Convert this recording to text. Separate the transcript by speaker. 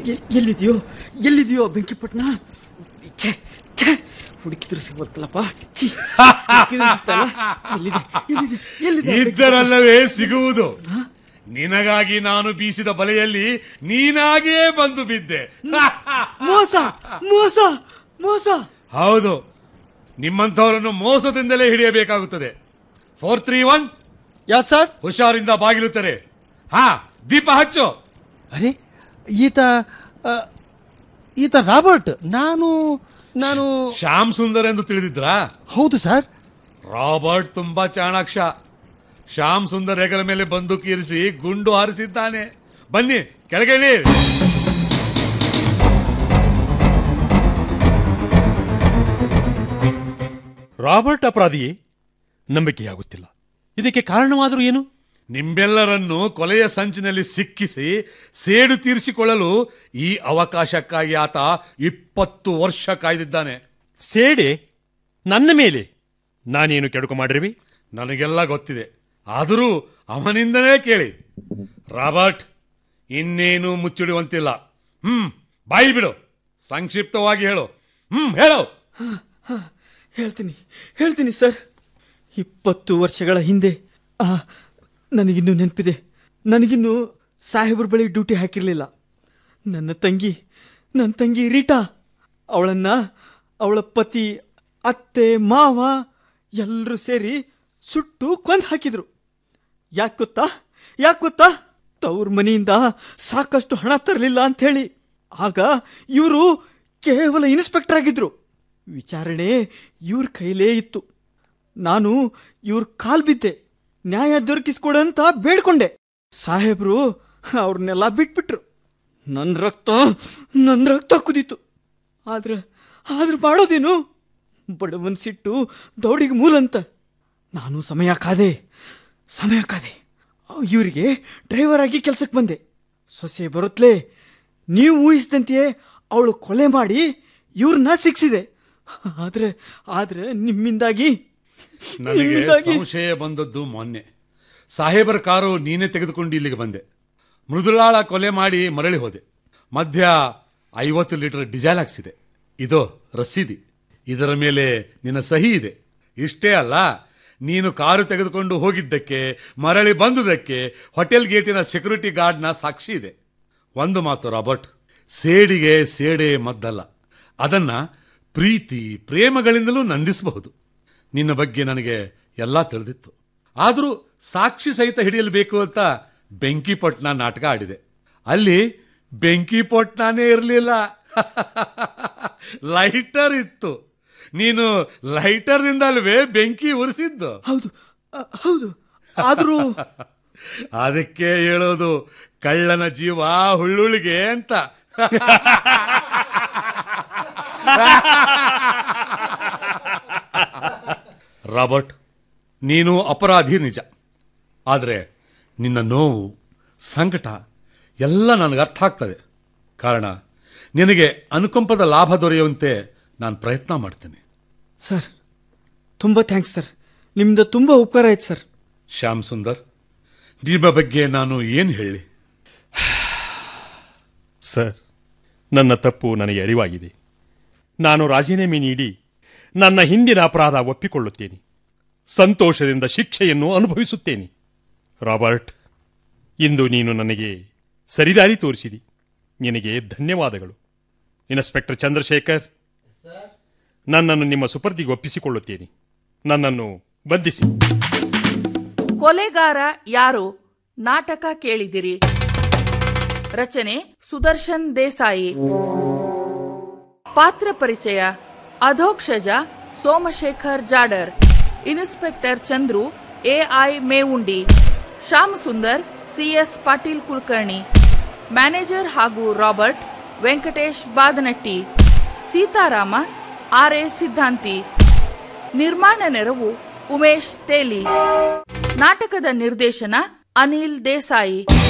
Speaker 1: A- ಎಲ್ಲಿದೆಯೋ ಎಲ್ಲಿದೆಯೋ ಬೆಂಕಿಪಟ್ನ ಛೇ ಛೇ ಹುಡುಕಿದ್ರು ಸಿಗುತ್ತಲ್ಲಪ್ಪ ಛೀ, ಹುಡುಕಿದ್ರು ಸಿಗ್ತಲ್ಲ? ಎಲ್ಲಿದೆ ಎಲ್ಲಿದೆ ಎಲ್ಲಿದೆ
Speaker 2: ಇದ್ದರಲ್ಲವೇ ಸಿಗುವುದು ನಿನಗಾಗಿ ನಾನು ಬೀಸಿದ ಬಲೆಯಲ್ಲಿ ನೀನಾಗೇ ಬಂದು ಬಿದ್ದೆ
Speaker 1: ಮೋಸ ಮೋಸ ಮೋಸ
Speaker 2: ಹೌದು ನಿಮ್ಮಂಥವರನ್ನು ಮೋಸದಿಂದಲೇ ಹಿಡಿಯಬೇಕಾಗುತ್ತದೆ ಫೋರ್ ತ್ರೀ ಒನ್
Speaker 1: ಯಾ ಸರ್
Speaker 2: ಹುಷಾರಿಂದ ಬಾಗಿಲು ತೆರೆ ಹಾ ದೀಪ ಹಚ್ಚು
Speaker 3: ಅರೆ ಈತ ಆ, ಈತ ರಾಬರ್ಟ್ ನಾನು ನಾನು
Speaker 2: ಶ್ಯಾಮ್ ಸುಂದರ್ ಎಂದು ತಿಳಿದಿದ್ರಾ
Speaker 3: ಹೌದು ಸರ್
Speaker 2: ರಾಬರ್ಟ್ ತುಂಬಾ ಚಾಣಾಕ್ಷ ಶ್ಯಾಮ್ ಸುಂದರ್ ಹೆಗಲ ಮೇಲೆ ಬಂದೂಕು ಇರಿಸಿ ಗುಂಡು ಹಾರಿಸಿದ್ದಾನೆ ಬನ್ನಿ ಕೆಳಗೆ ಇಳಿ.
Speaker 4: ರಾಬರ್ಟ್ ಅಪರಾಧಿಯೇ ನಂಬಿಕೆಯಾಗುತ್ತಿಲ್ಲ ಇದಕ್ಕೆ ಕಾರಣವಾದರೂ ಏನು
Speaker 2: ನಿಮ್ಮೆಲ್ಲರನ್ನು ಕೊಲೆಯ ಸಂಚಿನಲ್ಲಿ ಸಿಕ್ಕಿಸಿ ಸೇಡು ತೀರಿಸಿಕೊಳ್ಳಲು ಈ ಅವಕಾಶಕ್ಕಾಗಿ ಆತ ಇಪ್ಪತ್ತು ವರ್ಷ ಕಾಯ್ದಿದ್ದಾನೆ
Speaker 4: ಸೇಡೆ ನನ್ನ ಮೇಲೆ ನಾನೇನು ಕೆಡುಕು ಮಾಡಿರುವೆ
Speaker 2: ನನಗೆಲ್ಲ ಗೊತ್ತಿದೆ ಆದರೂ ಅವನಿಂದಲೇ ಕೇಳಿ ರಾಬರ್ಟ್ ಇನ್ನೇನು ಮುಚ್ಚಿಡುವಂತಿಲ್ಲ ಹ್ಮ್ ಬಾಯಿ ಬಿಡು ಸಂಕ್ಷಿಪ್ತವಾಗಿ ಹೇಳು ಹ್ಮ್ ಹೇಳು
Speaker 1: ಹೇಳ್ತೀನಿ ಹೇಳ್ತೀನಿ ಸರ್ ಇಪ್ಪತ್ತು ವರ್ಷಗಳ ಹಿಂದೆ ಆ ನನಗಿನ್ನೂ ನೆನಪಿದೆ ನನಗಿನ್ನೂ ಸಾಹೇಬ್ರ ಬಳಿ ಡ್ಯೂಟಿ ಹಾಕಿರಲಿಲ್ಲ ನನ್ನ ತಂಗಿ ನನ್ನ ತಂಗಿ ರೀಟಾ ಅವಳನ್ನ ಅವಳ ಪತಿ ಅತ್ತೆ ಮಾವ ಎಲ್ಲರೂ ಸೇರಿ ಸುಟ್ಟು ಕೊಂದು ಹಾಕಿದ್ರು ಯಾಕೆ ಗೊತ್ತಾ ಯಾಕೆ ಗೊತ್ತಾ ತವ್ರ ಮನೆಯಿಂದ ಸಾಕಷ್ಟು ಹಣ ತರಲಿಲ್ಲ ಅಂಥೇಳಿ ಆಗ ಇವರು ಕೇವಲ ಇನ್ಸ್ಪೆಕ್ಟರ್ ಆಗಿದ್ರು ವಿಚಾರಣೆ ಇವ್ರ ಕೈಲೇ ಇತ್ತು ನಾನು ಇವ್ರ ಕಾಲ್ ಬಿದ್ದೆ ನ್ಯಾಯ ದೊರಕಿಸ್ಕೊಡಂತ ಬೇಡ್ಕೊಂಡೆ ಸಾಹೇಬ್ರು ಅವ್ರನ್ನೆಲ್ಲ ಬಿಟ್ಬಿಟ್ರು ನನ್ನ ರಕ್ತ ನನ್ನ ರಕ್ತ ಕುದೀತು ಆದ್ರೆ ಆದ್ರೆ ಮಾಡೋದೇನು ಬಡವನ್ ಸಿಟ್ಟು ದೌಡಿಗೆ ಮೂಲಂತ ನಾನು ಸಮಯ ಕಾದೆ ಸಮಯ ಕಾದೆ ಇವರಿಗೆ ಡ್ರೈವರ್ ಆಗಿ ಕೆಲ್ಸಕ್ಕೆ ಬಂದೆ ಸೊಸೆ ಬರುತ್ತಲೇ ನೀವು ಊಹಿಸಿದಂತೆಯೇ ಅವಳು ಕೊಲೆ ಮಾಡಿ ಇವ್ರನ್ನ ಶಿಕ್ಷಿದೆ ಆದ್ರೆ ಆದ್ರೆ ನಿಮ್ಮಿಂದಾಗಿ
Speaker 2: ನನಗೆ
Speaker 1: ನಿಮ್ಮಿಂದಾಗಿ
Speaker 2: ಸಂಶಯ ಬಂದದ್ದು ಮೊನ್ನೆ ಸಾಹೇಬರ ಕಾರು ನೀನೇ ತೆಗೆದುಕೊಂಡು ಇಲ್ಲಿಗೆ ಬಂದೆ ಮೃದುಳಾಳ ಕೊಲೆ ಮಾಡಿ ಮರಳಿ ಹೋದೆ ಮಧ್ಯ ಐವತ್ತು ಲೀಟರ್ ಡಿಸೈಲ್ ಹಾಕ್ಸಿದೆ ಇದು ರಸೀದಿ ಇದರ ಮೇಲೆ ನಿನ್ನ ಸಹಿ ಇದೆ ಇಷ್ಟೇ ಅಲ್ಲ ನೀನು ಕಾರು ತೆಗೆದುಕೊಂಡು ಹೋಗಿದ್ದಕ್ಕೆ ಮರಳಿ ಬಂದುದಕ್ಕೆ ಹೋಟೆಲ್ ಗೇಟಿನ ಸೆಕ್ಯೂರಿಟಿ ಗಾರ್ಡ್ನ ಸಾಕ್ಷಿ ಇದೆ ಒಂದು ಮಾತು ರಾಬರ್ಟ್ ಸೇಡಿಗೆ ಸೇಡೆ ಮದ್ದಲ್ಲ ಅದನ್ನ ಪ್ರೀತಿ ಪ್ರೇಮಗಳಿಂದಲೂ ನಂದಿಸಬಹುದು ನಿನ್ನ ಬಗ್ಗೆ ನನಗೆ ಎಲ್ಲ ತಿಳಿದಿತ್ತು ಆದರೂ ಸಾಕ್ಷಿ ಸಹಿತ ಹಿಡಿಯಲು ಬೇಕು ಅಂತ ಬೆಂಕಿಪಟ್ನ ನಾಟಕ ಆಡಿದೆ ಅಲ್ಲಿ ಬೆಂಕಿಪಟ್ನಾನೇ ಇರಲಿಲ್ಲ ಲೈಟರ್ ಇತ್ತು ನೀನು ಲೈಟರ್ದಿಂದ ಅಲ್ವೇ ಬೆಂಕಿ ಉರಿಸಿದ್ದು
Speaker 1: ಹೌದು ಅ, ಹೌದು ಆದ್ರೂ
Speaker 2: ಅದಕ್ಕೆ ಹೇಳೋದು ಕಳ್ಳನ ಜೀವ ಹುಳ್ಳುಳಿಗೆ ಅಂತ ರಾಬರ್ಟ್ ನೀನು ಅಪರಾಧಿ ನಿಜ ಆದರೆ ನಿನ್ನ ನೋವು ಸಂಕಟ ಎಲ್ಲ ನನಗೆ ಅರ್ಥ ಆಗ್ತದೆ ಕಾರಣ ನಿನಗೆ ಅನುಕಂಪದ ಲಾಭ ದೊರೆಯುವಂತೆ ನಾನು ಪ್ರಯತ್ನ ಮಾಡ್ತೇನೆ
Speaker 1: ಸರ್ ತುಂಬ ಥ್ಯಾಂಕ್ಸ್ ಸರ್ ನಿಮ್ದು ತುಂಬ ಉಪಕಾರ ಆಯ್ತು ಸರ್
Speaker 2: ಶ್ಯಾಮ್ ಸುಂದರ್ ನಿಮ್ಮ ಬಗ್ಗೆ ನಾನು ಏನು ಹೇಳಿ
Speaker 4: ಸರ್ ನನ್ನ ತಪ್ಪು ನನಗೆ ಅರಿವಾಗಿದೆ ನಾನು ರಾಜೀನಾಮೆ ನೀಡಿ ನನ್ನ ಹಿಂದಿನ ಅಪರಾಧ ಒಪ್ಪಿಕೊಳ್ಳುತ್ತೇನೆ ಸಂತೋಷದಿಂದ ಶಿಕ್ಷೆಯನ್ನು ಅನುಭವಿಸುತ್ತೇನೆ ರಾಬರ್ಟ್ ಇಂದು ನೀನು ನನಗೆ ಸರಿದಾರಿ ತೋರಿಸಿದಿ ನಿನಗೆ ಧನ್ಯವಾದಗಳು ಇನ್ಸ್ಪೆಕ್ಟರ್ ಚಂದ್ರಶೇಖರ್ ನನ್ನನ್ನು ನಿಮ್ಮ ಸುಪರ್ದಿಗೆ ಒಪ್ಪಿಸಿಕೊಳ್ಳುತ್ತೇನೆ ನನ್ನನ್ನು ಬಂಧಿಸಿ
Speaker 5: ಕೊಲೆಗಾರ ಯಾರು ನಾಟಕ ಕೇಳಿದಿರಿ ರಚನೆ ಸುದರ್ಶನ್ ದೇಸಾಯಿ ಪಾತ್ರ ಪರಿಚಯ Adhokshaja Somashekhar Jadar inspector Chandru AI Mevundi Shyam Sundar CS Patil Kulkarni manager ಹಾಗೂ Robert Venkatesh Badanatti Sitarama R A Siddhanti ನಿರ್ಮಾಣ ನೆರವು ಉಮೇಶ್ ತೇಲಿ ನಾಟಕದ ನಿರ್ದೇಶನ ಅನಿಲ್ ದೇಸಾಯಿ